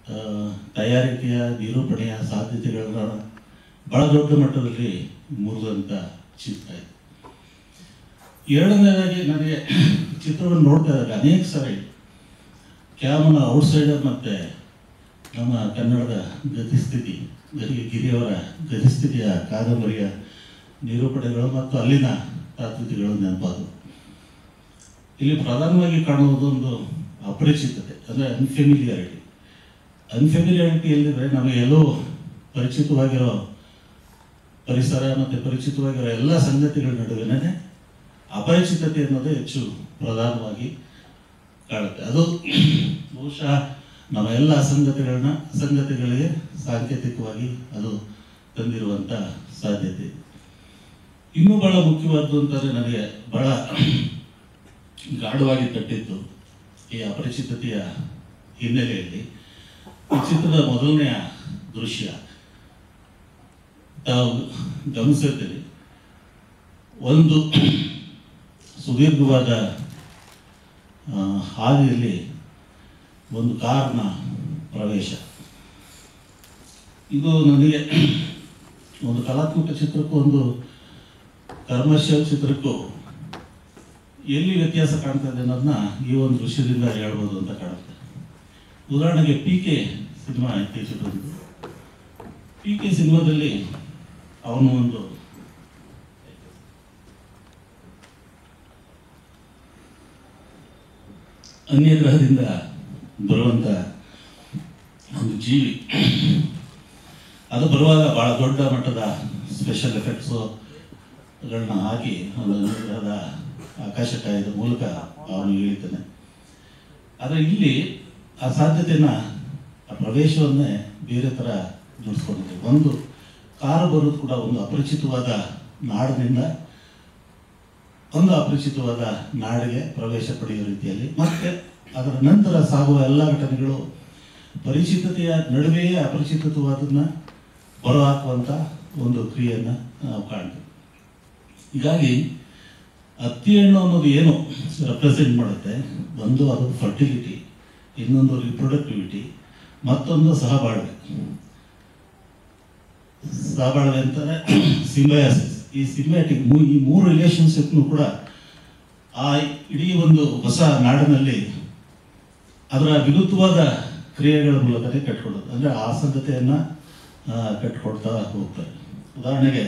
ಆ, ತಯಾರಿಕೆಯ ನಿರೂಪಣೆಯ ಸಾಧ್ಯತೆಗಳನ್ನ ಬಹಳ ದೊಡ್ಡ ಮಟ್ಟದಲ್ಲಿ ಮುರಿದಂಥ ಚಿತ್ರ ಇದು ಎರಡನೇದಾಗಿ ನನಗೆ ಚಿತ್ರವನ್ನು ನೋಡ್ತಾ ಇದ್ದಾಗ ಅನೇಕ ಸಾರಿ ಕ್ಯಾಮನ ಔಟ್ಸೈಡರ್ ಮತ್ತು ನಮ್ಮ ಕನ್ನಡದ ಗತಿಸ್ಥಿತಿ ಗರಿ ಗಿರಿಯವರ ಗತಿಸ್ಥಿತಿಯ ಕಾದಂಬರಿಯ ನಿರೂಪಣೆಗಳು ಮತ್ತು ಅಲ್ಲಿನ ತಾತ್ವಿಕಗಳು ನೆನಪಾದವು ಇಲ್ಲಿ ಪ್ರಧಾನವಾಗಿ ಕಾಣುವುದು ಒಂದು ಅಪರಿಚಿತತೆ ಅಂದರೆ ಅನ್ಫೆಮಿಲಿಯಾರಿಟಿ ಅನ್ಫೆಮಿಲಿಯಾರಿಟಿ ಎಲ್ಲಿದ್ರೆ ನಮಗೆ ಎಲ್ಲೋ ಪರಿಚಿತವಾಗಿರೋ ಪರಿಸರ ಮತ್ತು ಪರಿಚಿತವಾಗಿರೋ ಎಲ್ಲ ಸಂಗತಿಗಳ ನಡುವೆನೇ ಅಪರಿಚಿತತೆ ಅನ್ನೋದೇ ಹೆಚ್ಚು ಪ್ರಧಾನವಾಗಿ ಕಾಣುತ್ತೆ ಅದು ಬಹುಶಃ ನಮ್ಮ ಎಲ್ಲ ಸಂಗತಿಗಳನ್ನ ಸಂಗತಿಗಳಿಗೆ ಸಾಂಕೇತಿಕವಾಗಿ ಅದು ತಂದಿರುವಂಥ ಸಾಧ್ಯತೆ ಇದೆ. ಇನ್ನೂ ಬಹಳ ಮುಖ್ಯವಾದ್ದು ಅಂತಂದರೆ ನನಗೆ ಬಹಳ ಗಾಢವಾಗಿ ತಟ್ಟಿತ್ತು ಈ ಅಪರಿಚಿತತೆಯ ಹಿನ್ನೆಲೆಯಲ್ಲಿ ಈ ಚಿತ್ರದ ಮೊದಲನೆಯ ದೃಶ್ಯ ತಾವು ಗಮನಿಸಿರ್ತೀರಿ ಒಂದು ಸುದೀರ್ಘವಾದ ಆ, ಹಾದಿಯಲ್ಲಿ ಒಂದು ಕಾರ್ನ ಪ್ರವೇಶ ಇದು ನನಗೆ ಒಂದು ಕಲಾತ್ಮಕ ಚಿತ್ರಕ್ಕೂ ಒಂದು ಕಮರ್ಷಿಯಲ್ ಚಿತ್ರಕ್ಕೂ ಎಲ್ಲಿ ವ್ಯತ್ಯಾಸ ಕಾಣ್ತಾ ಇದೆ ಅನ್ನೋದನ್ನ ಈ ಒಂದು ದೃಶ್ಯದಿಂದ ಹೇಳ್ಬೋದು ಅಂತ ಕಾಣುತ್ತೆ ಉದಾಹರಣೆಗೆ ಪಿ ಕೆ ಸಿನಿಮಾ ಇತ್ತೀಚೆಗೆ ಪಿ ಕೆ ಸಿನಿಮಾದಲ್ಲಿ ಅವನು ಒಂದು ಅನ್ಯ ಗ್ರಹದಿಂದ ಬರುವಂಥ ಒಂದು ಜೀವಿ ಅದು ಬರುವಾಗ ಭಾಳ ದೊಡ್ಡ ಮಟ್ಟದ ಸ್ಪೆಷಲ್ ಎಫೆಕ್ಟ್ಸುಗಳನ್ನ ಹಾಕಿ ಒಂದು ಅನ್ಯ ಗ್ರಹದ ಆಕಾಶಕಾಯದ ಮೂಲಕ ಅವನು ಇಳಿತಾನೆ ಆದರೆ ಇಲ್ಲಿ ಆ ಸಾಧ್ಯತೆನ ಆ ಪ್ರವೇಶವನ್ನೇ ಬೇರೆ ಥರ ನುಡಿಸ್ಕೊಂಡಿದೆ ಒಂದು ಕಾರು ಬರೋದು ಕೂಡ ಒಂದು ಅಪರಿಚಿತವಾದ ನಾಡಿನಿಂದ ಒಂದು ಅಪರಿಚಿತವಾದ ನಾಡಿಗೆ ಪ್ರವೇಶ ಪಡೆಯುವ ರೀತಿಯಲ್ಲಿ ಮತ್ತೆ ಅದರ ನಂತರ ಸಾಗುವ ಎಲ್ಲ ಘಟನೆಗಳು ಪರಿಚಿತತೆಯ ನಡುವೆಯೇ ಅಪರಿಚಿತವಾದನ್ನ ಹೊರಹಾಕುವಂಥ ಒಂದು ಕ್ರಿಯೆಯನ್ನು ನಾವು ಕಾಣ್ತೀವಿ ಹೀಗಾಗಿ ಅತ್ತಿ ಹೆಣ್ಣು ಅನ್ನೋದು ಏನು ರೆಪ್ರೆಸೆಂಟ್ ಮಾಡುತ್ತೆ ಒಂದು ಅದು ಫರ್ಟಿಲಿಟಿ ಇನ್ನೊಂದು ರಿಪ್ರೊಡಕ್ಟಿವಿಟಿ ಮತ್ತೊಂದು ಸಹಬಾಳ್ವೆ ಸಹಬಾಳ್ವೆ ಅಂತಾರೆ ಸಿಂಬಯಾಸಿಸ್ ಈ ಸಿಂಬಯಾಟಿಕ್ ಈ ಮೂರು ರಿಲೇಶನ್ಶಿಪ್ನು ಕೂಡ ಆ ಇಡೀ ಒಂದು ಹೊಸ ನಾಡಿನಲ್ಲಿ ಅದರ ವಿರುದ್ಧವಾದ ಕ್ರಿಯೆಗಳ ಮೂಲಕನೇ ಕಟ್ಕೊಳ್ಳೋದು ಅಂದರೆ ಆ ಸಂಗತಿಯನ್ನು ಕಟ್ಕೊಡ್ತಾ ಹೋಗ್ತಾರೆ ಉದಾಹರಣೆಗೆ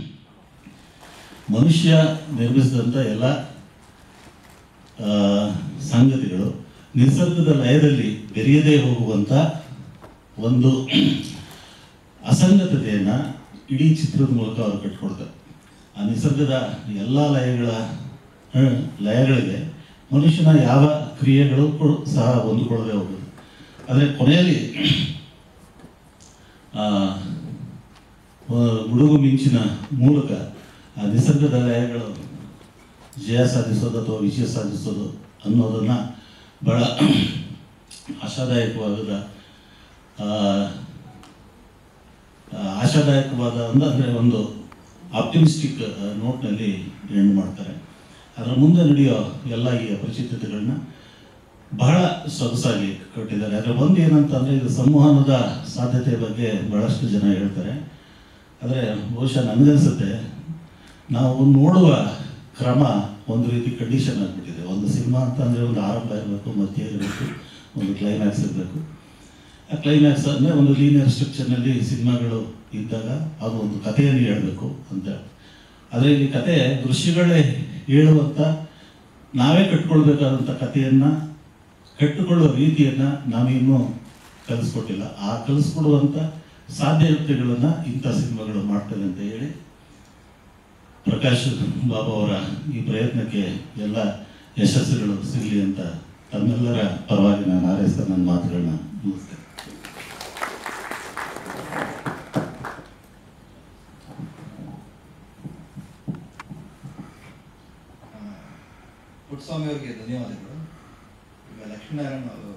ಮನುಷ್ಯ ನಿರ್ಮಿಸಿದಂಥ ಎಲ್ಲ ಆ, ಸಂಗತಿಗಳು ನಿಸರ್ಗದ ಲಯದಲ್ಲಿ ಬೆರೆಯದೇ ಹೋಗುವಂಥ ಒಂದು ಅಸಂಗತತೆಯನ್ನು ಇಡೀ ಚಿತ್ರದ ಮೂಲಕ ಅವರು ಕಟ್ಕೊಡ್ತಾರೆ ಆ ನಿಸರ್ಗದ ಎಲ್ಲ ಲಯಗಳ ಆ, ಲಯಗಳಿಗೆ ಮನುಷ್ಯನ ಯಾವ ಕ್ರಿಯೆಗಳು ಕೂಡ ಸಹ ಹೊಂದಿಕೊಳ್ಳದೆ ಹೋಗೋದು ಆದರೆ ಕೊನೆಯಲ್ಲಿ ಆ, ವ- ಗುಡುಗು ಮಿಂಚಿನ ಮೂಲಕ ಆ ನಿಸರ್ಗದ ಲಯಗಳು ಜಯ ಸಾಧಿಸೋದು ಅಥವಾ ವಿಜಯ ಸಾಧಿಸೋದು ಅನ್ನೋದನ್ನು ಬಹಳ ಆಶಾದಾಯಕವಾದ ಆ, ಆ, ಆಶಾದಾಯಕವಾದ ಅಂದರೆ ಒಂದು ಆಪ್ಟಿಮಿಸ್ಟಿಕ್ ನೋಟ್ನಲ್ಲಿ ಎಂಡ್ ಮಾಡ್ತಾರೆ ಅದರ ಮುಂದೆ ನಡೆಯೋ ಎಲ್ಲ ಈ ಅಪರಿಚಿತತೆಗಳನ್ನ ಬಹಳ ಸೊಗಸಾಗಿ ಕೊಟ್ಟಿದ್ದಾರೆ ಅದರ ಒಂದು ಏನಂತಂದರೆ ಇದು ಸಂವಹನದ ಸಾಧ್ಯತೆಯ ಬಗ್ಗೆ ಬಹಳಷ್ಟು ಜನ ಹೇಳ್ತಾರೆ ಆದರೆ ಬಹುಶಃ ನನಗನ್ಸುತ್ತೆ ನಾವು ನೋಡುವ ಕ್ರಮ ಒಂದು ರೀತಿ ಕಂಡೀಷನ್ ಆಗಿಬಿಟ್ಟಿದೆ ಒಂದು ಸಿನಿಮಾ ಅಂತಂದರೆ ಒಂದು ಆರಂಭ ಇರಬೇಕು ಮಧ್ಯ ಇರಬೇಕು ಒಂದು ಕ್ಲೈಮ್ಯಾಕ್ಸ್ ಇರಬೇಕು ಆ ಕ್ಲೈಮ್ಯಾಕ್ಸ್ ಅಂದರೆ ಒಂದು ಲೀನಿಯರ್ ಸ್ಟ್ರಕ್ಚರ್ನಲ್ಲಿ ಸಿನಿಮಾಗಳು ಇದ್ದಾಗ ಅದು ಒಂದು ಕಥೆಯನ್ನು ಹೇಳಬೇಕು ಅಂತ ಆದರೆ ಇಲ್ಲಿ ಕತೆ ದೃಶ್ಯಗಳೇ ಹೇಳುವಂಥ ನಾವೇ ಕಟ್ಕೊಳ್ಬೇಕಾದಂಥ ಕಥೆಯನ್ನು ಕಟ್ಟಿಕೊಳ್ಳುವ ರೀತಿಯನ್ನು ನಾವಿನ್ನೂ ಕಲಿಸ್ಕೊಟ್ಟಿಲ್ಲ ಆ ಕಲಿಸ್ಕೊಡುವಂಥ ಸಾಧ್ಯತೆಗಳನ್ನು ಇಂಥ ಸಿನಿಮಾಗಳು ಮಾಡ್ತವೆ ಅಂತ ಹೇಳಿ ಪ್ರಕಾಶ್ ಬಾಬು ಅವರ ಈ ಪ್ರಯತ್ನಕ್ಕೆ ಎಲ್ಲ ಯಶಸ್ಸುಗಳು ಸಿಗಲಿ ಅಂತ ತಮ್ಮೆಲ್ಲರ ಪರವಾಗಿ ನಾನು ಹಾರೈಸ್ತಾ ನನ್ನ ಮಾತುಗಳನ್ನ ಮುಗಿಸ್ತೇನೆ ಪುಟ್ಟಸ್ವಾಮಿ ಅವರಿಗೆ ಧನ್ಯವಾದಗಳು ಈಗ ಲಕ್ಷ್ಮೀನಾರಾಯಣ ಅವರು